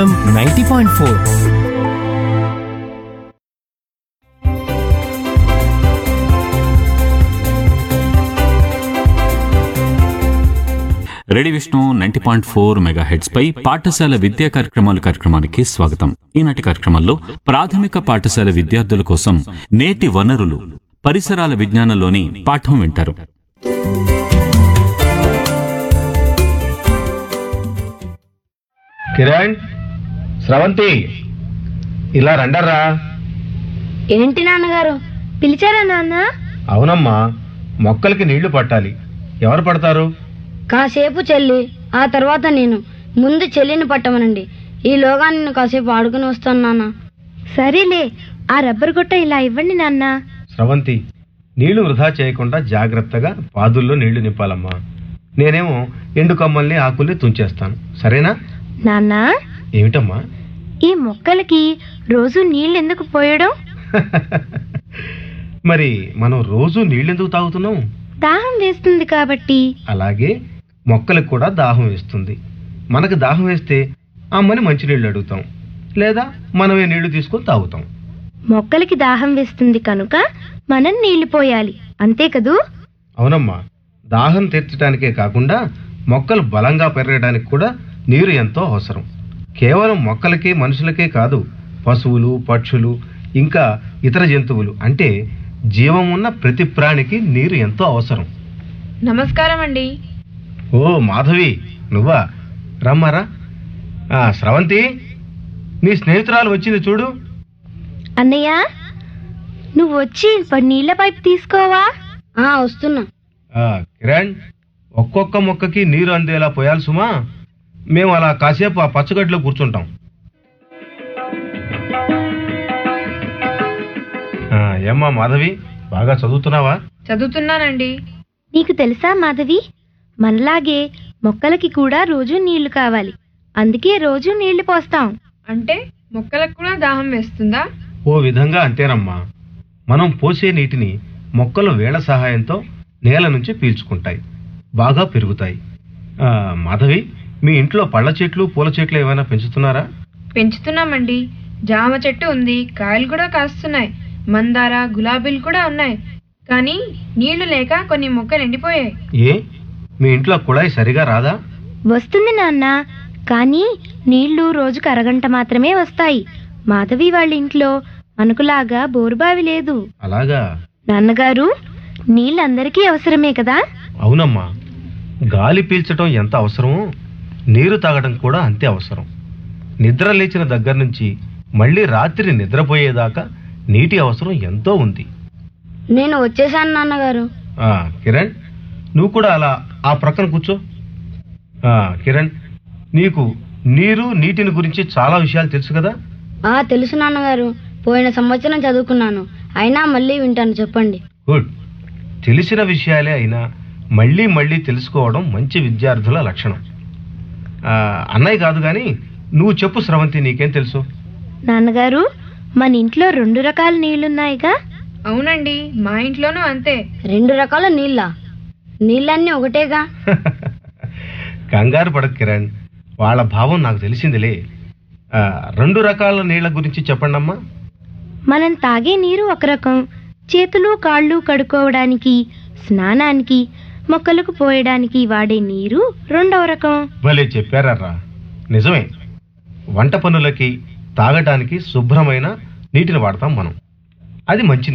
ninety point four ready Vishnu ninety point four megahertz పై పాఠశాల విద్యా కార్యక్రమాలు కార్యక్రమానికి స్వాగతం ఈనాటి కార్యక్రమంలో ప్రాథమిక పాఠశాల విద్యార్థుల కోసం నేటి వనరులు పరిసరాల విజ్ఞానంలోని పాఠం వింటారు కిరణ్ స్రవంతి ఇలా రండర్రా ఏంటి నాన్నగారు పిలిచారా నాన్న అవునమ్మా మొక్కలకి నీళ్లు పట్టాలి ఎవరు పడతారు కాసేపు చెల్లి ఆ తర్వాత నేను ముందు చెల్లిని పట్టమనండి ఈలోగా నేను కాసేపు ఆడుకుని వస్తాను నాన్న సరేలే ఆ రబ్బర్ గుట్ట ఇలా ఇవ్వండి నాన్న స్రవంతి నీళ్లు వృధా చేయకుండా జాగ్రత్తగా పాదుల్లో నీళ్లు నింపాలమ్మా నేనేమో ఎండు కొమ్మల్ని ఆకుల్ని తుంచేస్తాను సరేనా నాన్న ఏమిటమ్మా ఈ మొక్కలకి రోజు నీళ్ళు ఎందుకు పోయడం మరి మనం రోజు నీళ్ళెందుకు తాగుతున్నాం దాహం వేస్తుంది కాబట్టి అలాగే మొక్కలకు కూడా దాహం వేస్తుంది మనకు దాహం వేస్తే అమ్మని మంచినీళ్ళు అడుగుతాం లేదా మనమే నీళ్లు తీసుకొని తాగుతాం మొక్కలకి దాహం వేస్తుంది కనుక మనం నీళ్లు పోయాలి అంతే కదూ అవునమ్మా దాహం తీర్చడానికే కాకుండా మొక్కలు బలంగా పెరగడానికి కూడా నీరు ఎంతో అవసరం కేవలం మొక్కలకే మనుషులకే కాదు పశువులు పక్షులు ఇంకా ఇతర జంతువులు అంటే జీవం ఉన్న ప్రతి ప్రాణికి నీరు ఎంతో అవసరం నమస్కారం అండి ఓ మాధవి నువ్వా రమ్మరా ఆ, స్రవంతి నీ స్నేహితురాలు వచ్చింది చూడు అన్నయ్య నువ్వు వచ్చి నీళ్ల పైపు తీసుకోవా వస్తున్నా ఆ, కిరణ్ ఒక్కొక్క మొక్కకి నీరు అందేలా పోయాలి సుమా మేము అలా కాసేపు ఆ పచ్చగడ్డిలో కూర్చుంటాం ఆ, ఏమ్మా మాధవి బాగా చదువుతున్నావా చదువుతున్నానండి నీకు తెలుసా మాధవి మనలాగే మొక్కలకి కూడా రోజు నీళ్లు కావాలి అందుకే రోజు నీళ్లు పోస్తాం అంటే మొక్కలకు కూడా దాహం వేస్తుందా ఓ విధంగా అంతేనమ్మా మనం పోసే నీటిని మొక్కలు వేళ్ల సహాయంతో నేల నుంచి పీల్చుకుంటాయి బాగా పెరుగుతాయి ఆ, మాధవి మీ ఇంట్లో పళ్ళ చెట్లు పూల చెట్లు ఏమైనా పెంచుతున్నారా పెంచుతున్నామండి జామ చెట్టు ఉంది కాయలు కూడా కాస్తున్నాయి మందార గులాబీలు కూడా ఉన్నాయి కానీ నీళ్లు లేక కొన్ని మొక్కలు ఎండిపోయాయి ఏ మీ ఇంట్లో కుళాయి సరిగా రాదా వస్తుంది నాన్న కానీ నీళ్లు రోజుకు అరగంట మాత్రమే వస్తాయి మాధవి వాళ్ళ ఇంట్లో మనకులాగా బోరుబావి లేదు అలాగా నాన్నగారు నీళ్ళందరికీ అవసరమే కదా అవునమ్మా గాలి పీల్చడం ఎంత అవసరమో నీరు తాగడం కూడా అంతే అవసరం నిద్ర లేచిన దగ్గర నుంచి మళ్ళీ రాత్రి నిద్రపోయేదాకా నీటి అవసరం ఎంతో ఉంది నేను వచ్చేసాను నాన్నగారు ఆ, కిరణ్ నువ్వు కూడా అలా ఆ ప్రక్కన కూర్చో ఆ, కిరణ్ నీకు నీరు నీటిని గురించి చాలా విషయాలు తెలుసు కదా ఆ తెలుసు నాన్నగారు పోయిన సంవత్సరం చదువుకున్నాను అయినా మళ్ళీ వింటాను చెప్పండి గుడ్ తెలిసిన విషయాలే అయినా మళ్ళీ మళ్ళీ తెలుసుకోవడం మంచి విద్యార్థుల లక్షణం ఆ, అన్నయ్య కాదు కానీ నువ్వు చెప్పు స్రవంతి నీకేం తెలుసు నాన్నగారు మన ఇంట్లో రెండు రకాల నీళ్లున్నాయిగా అవునండి మా ఇంట్లోనూ అంతే రెండు రకాల నీళ్ళ నీళ్ళన్నీ ఒకటేగా కంగారు పడకు కిరణ్ వాళ్ళ భావం నాకు తెలిసిందిలే ఆ, రెండు రకాల నీళ్ల గురించి చెప్పండమ్మా మనం తాగే నీరు ఒక రకం చేతులు కాళ్ళు కడుక్కోవడానికి స్నానానికి మొక్కలకు పోయడానికి వాడే నీరు రెండవ రకం భలే చెప్పారా నిజమే వంట పనులకి తాగటానికి శుభ్రమైన నీటిని వాడతాం మనం అది మంచి